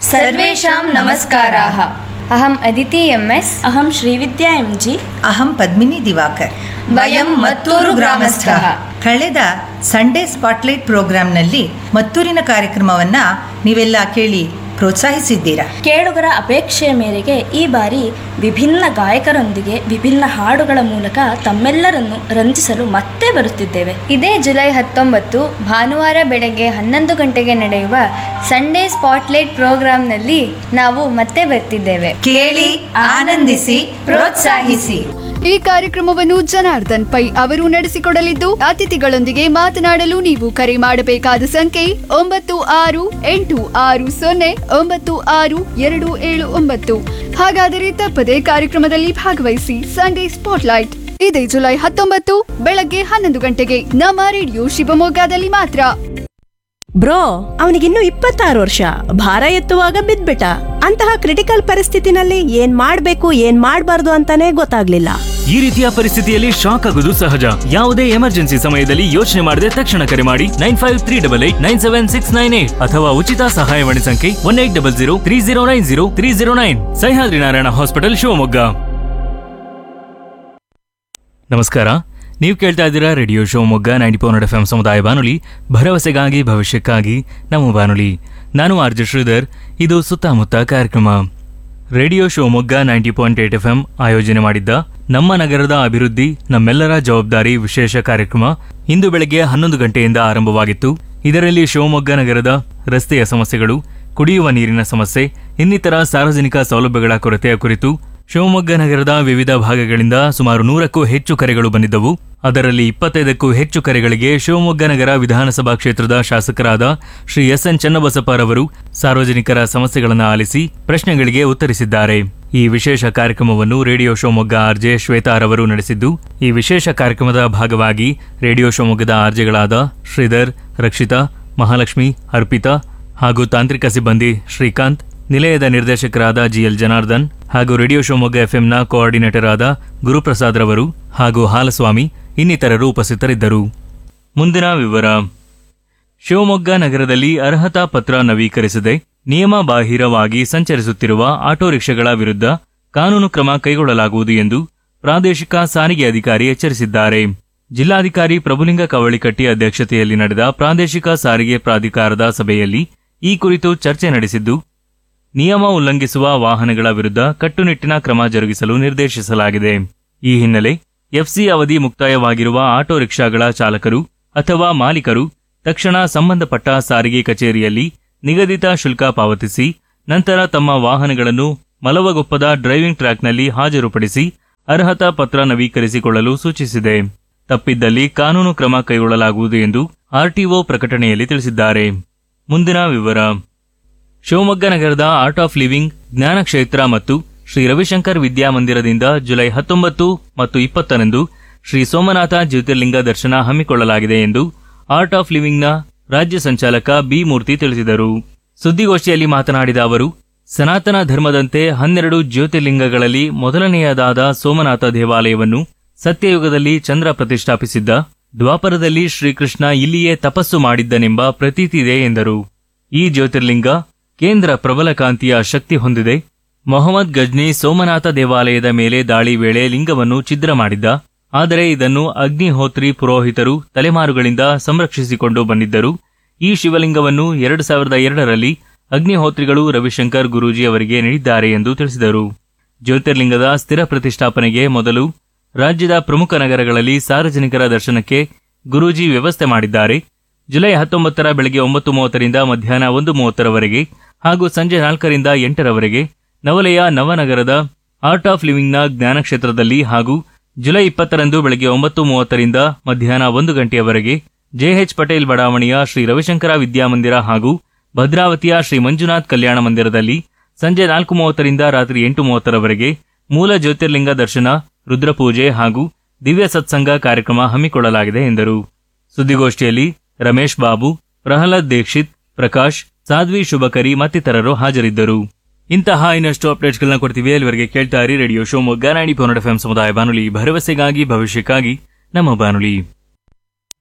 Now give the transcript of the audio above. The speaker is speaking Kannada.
सर्वेषां नमस्काराः अहम् अदिति एम् एस् अहं श्रीविद्या एम् जि ಅಹಂ ಪದ್ಮಿನಿ ದಿವಾಕರ್ वयं मत्तूरु ग्रामस्थः ಕಳೆದ ಸಂಡೇ ಸ್ಪಾಟ್ಲೈಟ್ ಪ್ರೋಗ್ರಾಂನಲ್ಲಿ ಮತ್ತೂರಿನ ಕಾರ್ಯಕ್ರಮವನ್ನ ನೀವೆಲ್ಲ ಕೇಳಿ ಪ್ರೋತ್ಸಾಹಿಸಿದ್ದೀರಾ ಕೇಳುಗರ ಅಪೇಕ್ಷೆಯ ಮೇರೆಗೆ ಈ ಬಾರಿ ವಿಭಿನ್ನ ಗಾಯಕರೊಂದಿಗೆ ವಿಭಿನ್ನ ಹಾಡುಗಳ ಮೂಲಕ ತಮ್ಮೆಲ್ಲರನ್ನು ರಂಜಿಸಲು ಮತ್ತೆ ಬರುತ್ತಿದ್ದೇವೆ ಇದೇ ಜುಲೈ ಹತ್ತೊಂಬತ್ತು ಭಾನುವಾರ ಬೆಳಗ್ಗೆ ಹನ್ನೊಂದು ಗಂಟೆಗೆ ನಡೆಯುವ ಸಂಡೇ ಸ್ಪಾಟ್ಲೈಟ್ ಪ್ರೋಗ್ರಾಂನಲ್ಲಿ ನಾವು ಮತ್ತೆ ಬರ್ತಿದ್ದೇವೆ ಕೇಳಿ ಆನಂದಿಸಿ ಪ್ರೋತ್ಸಾಹಿಸಿ ಈ ಕಾರ್ಯಕ್ರಮವನ್ನು ಜನಾರ್ದನ್ ಪೈ ಅವರು ನಡೆಸಿಕೊಡಲಿದ್ದು ಅತಿಥಿಗಳೊಂದಿಗೆ ಮಾತನಾಡಲು ನೀವು ಕರೆ ಮಾಡಬೇಕಾದ ಸಂಖ್ಯೆ ಒಂಬತ್ತು ಆರು ಎಂಟು ಆರು ಸೊನ್ನೆ ಒಂಬತ್ತು ಆರು ಎರಡು ಏಳು ಒಂಬತ್ತು ಹಾಗಾದರೆ ತಪ್ಪದೆ ಕಾರ್ಯಕ್ರಮದಲ್ಲಿ ಭಾಗವಹಿಸಿ ಸಂಡೇ ಸ್ಪಾಟ್ಲೈಟ್ ಇದೇ ಜುಲೈ ಹತ್ತೊಂಬತ್ತು ಬೆಳಗ್ಗೆ ಹನ್ನೊಂದು ಗಂಟೆಗೆ ನಮ್ಮ ರೇಡಿಯೋ ಶಿವಮೊಗ್ಗದಲ್ಲಿ ಮಾತ್ರ ಬ್ರೋ ಅವನಿಗಿನ್ನು ಇಪ್ಪತ್ತಾರು ವರ್ಷ ಭಾರ ಎತ್ತುವಾಗ ಬಿದ್ಬಿಟ್ಟ ಅಂತಹ ಕ್ರಿಟಿಕಲ್ ಪರಿಸ್ಥಿತಿನಲ್ಲಿ ಏನ್ ಮಾಡ್ಬೇಕು ಏನ್ ಮಾಡ್ಬಾರ್ದು ಅಂತಾನೆ ಗೊತ್ತಾಗ್ಲಿಲ್ಲ ಈ ರೀತಿಯ ಪರಿಸ್ಥಿತಿಯಲ್ಲಿ ಶಾಕ್ ಆಗುವುದು ಸಹಜ ಯಾವುದೇ ಎಮರ್ಜೆನ್ಸಿ ಸಮಯದಲ್ಲಿ ಯೋಚನೆ ಮಾಡದೆ ತಕ್ಷಣ ಕರೆ ಮಾಡಿ nine five three double eight nine seven six nine eight ಅಥವಾ ಉಚಿತ ಸಹಾಯವಾಣಿ ಸಂಖ್ಯೆ one eight double zero three zero nine zero three zero nine Sahyadri Narayana hospital Shivamogga ನಮಸ್ಕಾರ ನೀವು ಕೇಳ್ತಾ ಇದ್ದೀರಾ radio Shivamogga ninety four F M ಸಮುದಾಯ ಬಾನುಲಿ ಭರವಸೆಗಾಗಿ ಭವಿಷ್ಯಕ್ಕಾಗಿ ನಮ್ಮ ಬಾನುಲಿ ನಾನು ಆರ್ಜೆ ಶ್ರೀಧರ್ ಇದು ಸುತ್ತಮುತ್ತ ಕಾರ್ಯಕ್ರಮ radio Shivamogga ninety point eight F M ಆಯೋಜನೆ ಮಾಡಿದ್ದ ನಮ್ಮ ನಗರದ ಅಭಿವೃದ್ಧಿ ನಮ್ಮೆಲ್ಲರ ಜವಾಬ್ದಾರಿ ವಿಶೇಷ ಕಾರ್ಯಕ್ರಮ ಇಂದು ಬೆಳಗ್ಗೆ ಹನ್ನೊಂದು ಗಂಟೆಯಿಂದ ಆರಂಭವಾಗಿತ್ತು ಇದರಲ್ಲಿ ಶಿವಮೊಗ್ಗ ನಗರದ ರಸ್ತೆಯ ಸಮಸ್ಯೆಗಳು ಕುಡಿಯುವ ನೀರಿನ ಸಮಸ್ಯೆ ಇನ್ನಿತರ ಸಾರ್ವಜನಿಕ ಸೌಲಭ್ಯಗಳ ಕೊರತೆಯ ಕುರಿತು ಶಿವಮೊಗ್ಗ ನಗರದ ವಿವಿಧ ಭಾಗಗಳಿಂದ ಸುಮಾರು ನೂರಕ್ಕೂ ಹೆಚ್ಚು ಕರೆಗಳು ಬಂದಿದ್ದವು ಅದರಲ್ಲಿ ಇಪ್ಪತ್ತೈದಕ್ಕೂ ಹೆಚ್ಚು ಕರೆಗಳಿಗೆ ಶಿವಮೊಗ್ಗ ನಗರ ವಿಧಾನಸಭಾ ಕ್ಷೇತ್ರದ ಶಾಸಕರಾದ ಶ್ರೀ ಎಸ್ ಎನ್ ಚನ್ನಬಸಪ್ಪರವರು ಸಾರ್ವಜನಿಕರ ಸಮಸ್ಯೆಗಳನ್ನು ಆಲಿಸಿ ಪ್ರಶ್ನೆಗಳಿಗೆ ಉತ್ತರಿಸಿದ್ದಾರೆ ಈ ವಿಶೇಷ ಕಾರ್ಯಕ್ರಮವನ್ನು ರೇಡಿಯೋ ಶಿವಮೊಗ್ಗ ಆರ್ಜೆ ಶ್ವೇತಾರವರು ನಡೆಸಿದ್ದು ಈ ವಿಶೇಷ ಕಾರ್ಯಕ್ರಮದ ಭಾಗವಾಗಿ ರೇಡಿಯೋ ಶಿವಮೊಗ್ಗದ ಆರ್ಜೆಗಳಾದ ಶ್ರೀಧರ್ ರಕ್ಷಿತಾ ಮಹಾಲಕ್ಷ್ಮಿ ಅರ್ಪಿತಾ ಹಾಗೂ ತಾಂತ್ರಿಕ ಸಿಬ್ಬಂದಿ ಶ್ರೀಕಾಂತ್ ನಿಲಯದ ನಿರ್ದೇಶಕರಾದ ಜಿಎಲ್ ಜನಾರ್ದನ್ ಹಾಗೂ ರೇಡಿಯೋ ಶಿವಮೊಗ್ಗ ಎಫ್ಎಂನ ಕೋಆರ್ಡಿನೇಟರ್ ಆದ ಗುರುಪ್ರಸಾದ್ ರವರು ಹಾಗೂ ಹಾಲಸ್ವಾಮಿ ಇನ್ನಿತರರು ಉಪಸ್ಥಿತರಿದ್ದರು ಮುಂದಿನ ವಿವರ ಶಿವಮೊಗ್ಗ ನಗರದಲ್ಲಿ ಅರ್ಹತಾ ಪತ್ರ ನವೀಕರಿಸದೆ ನಿಯಮ ಬಾಹಿರವಾಗಿ ಸಂಚರಿಸುತ್ತಿರುವ ಆಟೋ ರಿಕ್ಷಾಗಳ ವಿರುದ್ಧ ಕಾನೂನು ಕ್ರಮ ಕೈಗೊಳ್ಳಲಾಗುವುದು ಎಂದು ಪ್ರಾದೇಶಿಕ ಸಾರಿಗೆ ಅಧಿಕಾರಿ ಎಚ್ಚರಿಸಿದ್ದಾರೆ ಜಿಲ್ಲಾಧಿಕಾರಿ ಪ್ರಭುಲಿಂಗ ಕವಳಿಕಟ್ಟಿ ಅಧ್ಯಕ್ಷತೆಯಲ್ಲಿ ನಡೆದ ಪ್ರಾದೇಶಿಕ ಸಾರಿಗೆ ಪ್ರಾಧಿಕಾರದ ಸಭೆಯಲ್ಲಿ ಈ ಕುರಿತು ಚರ್ಚೆ ನಡೆಸಿದ್ದು ನಿಯಮ ಉಲ್ಲಂಘಿಸುವ ವಾಹನಗಳ ವಿರುದ್ಧ ಕಟ್ಟುನಿಟ್ಟಿನ ಕ್ರಮ ಜರುಗಿಸಲು ನಿರ್ದೇಶಿಸಲಾಗಿದೆ ಈ ಹಿನ್ನೆಲೆ ಎಫ್ಸಿ ಅವಧಿ ಮುಕ್ತಾಯವಾಗಿರುವ ಆಟೋ ರಿಕ್ಷಾಗಳ ಚಾಲಕರು ಅಥವಾ ಮಾಲೀಕರು ತಕ್ಷಣ ಸಂಬಂಧಪಟ್ಟ ಸಾರಿಗೆ ಕಚೇರಿಯಲ್ಲಿ ನಿಗದಿತ ಶುಲ್ಕ ಪಾವತಿಸಿ ನಂತರ ತಮ್ಮ ವಾಹನಗಳನ್ನು ಮಲವಗೊಪ್ಪದ ಡ್ರೈವಿಂಗ್ ಟ್ರ್ಯಾಕ್ನಲ್ಲಿ ಹಾಜರುಪಡಿಸಿ ಅರ್ಹತಾ ಪತ್ರ ನವೀಕರಿಸಿಕೊಳ್ಳಲು ಸೂಚಿಸಿದೆ ತಪ್ಪಿದ್ದಲ್ಲಿ ಕಾನೂನು ಕ್ರಮ ಕೈಗೊಳ್ಳಲಾಗುವುದು ಎಂದು ಆರ್ಟಿಒ ಪ್ರಕಟಣೆಯಲ್ಲಿ ತಿಳಿಸಿದ್ದಾರೆ ಮುಂದಿನ ವಿವರ ಶಿವಮೊಗ್ಗ ನಗರದ ಆರ್ಟ್ ಆಫ್ ಲಿವಿಂಗ್ ಜ್ಞಾನ ಕ್ಷೇತ್ರ ಮತ್ತು ಶ್ರೀ ರವಿಶಂಕರ್ ವಿದ್ಯಾಮಂದಿರದಿಂದ ಜುಲೈ ಹತ್ತೊಂಬತ್ತು ಮತ್ತು ಇಪ್ಪತ್ತರಂದು ಶ್ರೀ ಸೋಮನಾಥ ಜ್ಯೋತಿರ್ಲಿಂಗ ದರ್ಶನ ಹಮ್ಮಿಕೊಳ್ಳಲಾಗಿದೆ ಎಂದು ಆರ್ಟ್ ಆಫ್ ಲಿವಿಂಗ್ನ ರಾಜ್ಯ ಸಂಚಾಲಕ ಬಿ ಮೂರ್ತಿ ತಿಳಿಸಿದರು ಸುದ್ದಿಗೋಷ್ಠಿಯಲ್ಲಿ ಮಾತನಾಡಿದ ಅವರು ಸನಾತನ ಧರ್ಮದಂತೆ ಹನ್ನೆರಡು ಜ್ಯೋತಿರ್ಲಿಂಗಗಳಲ್ಲಿ ಮೊದಲನೆಯದಾದ ಸೋಮನಾಥ ದೇವಾಲಯವನ್ನು ಸತ್ಯಯುಗದಲ್ಲಿ ಚಂದ್ರ ಪ್ರತಿಷ್ಠಾಪಿಸಿದ್ದ ದ್ವಾಪರದಲ್ಲಿ ಶ್ರೀಕೃಷ್ಣ ಇಲ್ಲಿಯೇ ತಪಸ್ಸು ಮಾಡಿದ್ದನೆಂಬ ಪ್ರತೀತಿದೆ ಎಂದರು ಈ ಜ್ಯೋತಿರ್ಲಿಂಗ ಕೇಂದ್ರ ಪ್ರಬಲ ಕಾಂತಿಯ ಶಕ್ತಿ ಹೊಂದಿದೆ ಮೊಹಮ್ಮದ್ ಗಜ್ನಿ ಸೋಮನಾಥ ದೇವಾಲಯದ ಮೇಲೆ ದಾಳಿ ವೇಳೆ ಲಿಂಗವನ್ನು ಛಿದ್ರ ಮಾಡಿದ್ದ ಆದರೆ ಇದನ್ನು ಅಗ್ನಿಹೋತ್ರಿ ಪುರೋಹಿತರು ತಲೆಮಾರುಗಳಿಂದ ಸಂರಕ್ಷಿಸಿಕೊಂಡು ಬಂದಿದ್ದರು ಈ ಶಿವಲಿಂಗವನ್ನು ಎರಡು ಸಾವಿರದ ಎರಡರಲ್ಲಿ ಅಗ್ನಿಹೋತ್ರಿಗಳು ರವಿಶಂಕರ್ ಗುರೂಜಿ ಅವರಿಗೆ ನೀಡಿದ್ದಾರೆ ಎಂದು ತಿಳಿಸಿದರು ಜ್ಯೋತಿರ್ಲಿಂಗದ ಸ್ಥಿರ ಪ್ರತಿಷ್ಠಾಪನೆಗೆ ಮೊದಲು ರಾಜ್ಯದ ಪ್ರಮುಖ ನಗರಗಳಲ್ಲಿ ಸಾರ್ವಜನಿಕರ ದರ್ಶನಕ್ಕೆ ಗುರೂಜಿ ವ್ಯವಸ್ಥೆ ಮಾಡಿದ್ದಾರೆ ಜುಲೈ ಹತ್ತೊಂಬತ್ತರ ಬೆಳಗ್ಗೆ ಒಂಬತ್ತು ಮೂವತ್ತರಿಂದ ಮಧ್ಯಾಹ್ನ ಒಂದು ಮೂವತ್ತರವರೆಗೆ ಹಾಗೂ ಸಂಜೆ ನಾಲ್ಕರಿಂದ ಎಂಟರವರೆಗೆ ನವಲೆಯ ನವನಗರದ ಆರ್ಟ್ ಆಫ್ ಲಿವಿಂಗ್ನ ಜ್ಞಾನ ಕ್ಷೇತ್ರದಲ್ಲಿ ಹಾಗೂ ಜುಲೈ ಇಪ್ಪತ್ತರಂದು ಬೆಳಗ್ಗೆ ಒಂಬತ್ತು ಮೂವತ್ತರಿಂದ ಮಧ್ಯಾಹ್ನ ಒಂದು ಗಂಟೆಯವರೆಗೆ ಜೆಎಚ್ ಪಟೇಲ್ ಬಡಾವಣೆಯ ಶ್ರೀ ರವಿಶಂಕರ ವಿದ್ಯಾಮಂದಿರ ಹಾಗೂ ಭದ್ರಾವತಿಯ ಶ್ರೀ ಮಂಜುನಾಥ್ ಕಲ್ಯಾಣ ಮಂದಿರದಲ್ಲಿ ಸಂಜೆ ನಾಲ್ಕು ಮೂವತ್ತರಿಂದ ರಾತ್ರಿ ಎಂಟು ಮೂವತ್ತರವರೆಗೆ ಮೂಲ ಜ್ಯೋತಿರ್ಲಿಂಗ ದರ್ಶನ ರುದ್ರಪೂಜೆ ಹಾಗೂ ದಿವ್ಯ ಸತ್ಸಂಗ ಕಾರ್ಯಕ್ರಮ ಹಮ್ಮಿಕೊಳ್ಳಲಾಗಿದೆ ಎಂದರು ಸುದ್ದಿಗೋಷ್ಠಿಯಲ್ಲಿ ರಮೇಶ್ ಬಾಬು ಪ್ರಹ್ಲಾದ್ ದೀಕ್ಷಿತ್ ಪ್ರಕಾಶ್ ಸಾಧ್ವಿ ಶುಭಕರಿ ಮತ್ತಿತರರು ಹಾಜರಿದ್ದರು ಇಂತಹ ಇನ್ನಷ್ಟು ಅಪ್ಡೇಟ್ಸ್ಗಳನ್ನ ಕೊಡ್ತೀವಿ ಅಲ್ಲಿವರೆಗೆ ಕೇಳ್ತಾ ಇರಿ ರೇಡಿಯೋ ಶಿವಮೊಗ್ಗ ನಾಡಿ ಪೌನಡ್ ಎಫ್ ಸಮುದಾಯ ಬಾನುಲಿ ಭರವಸೆಗಾಗಿ ಭವಿಷ್ಯಕ್ಕಾಗಿ ನಮ್ಮ ಬಾನುಲಿ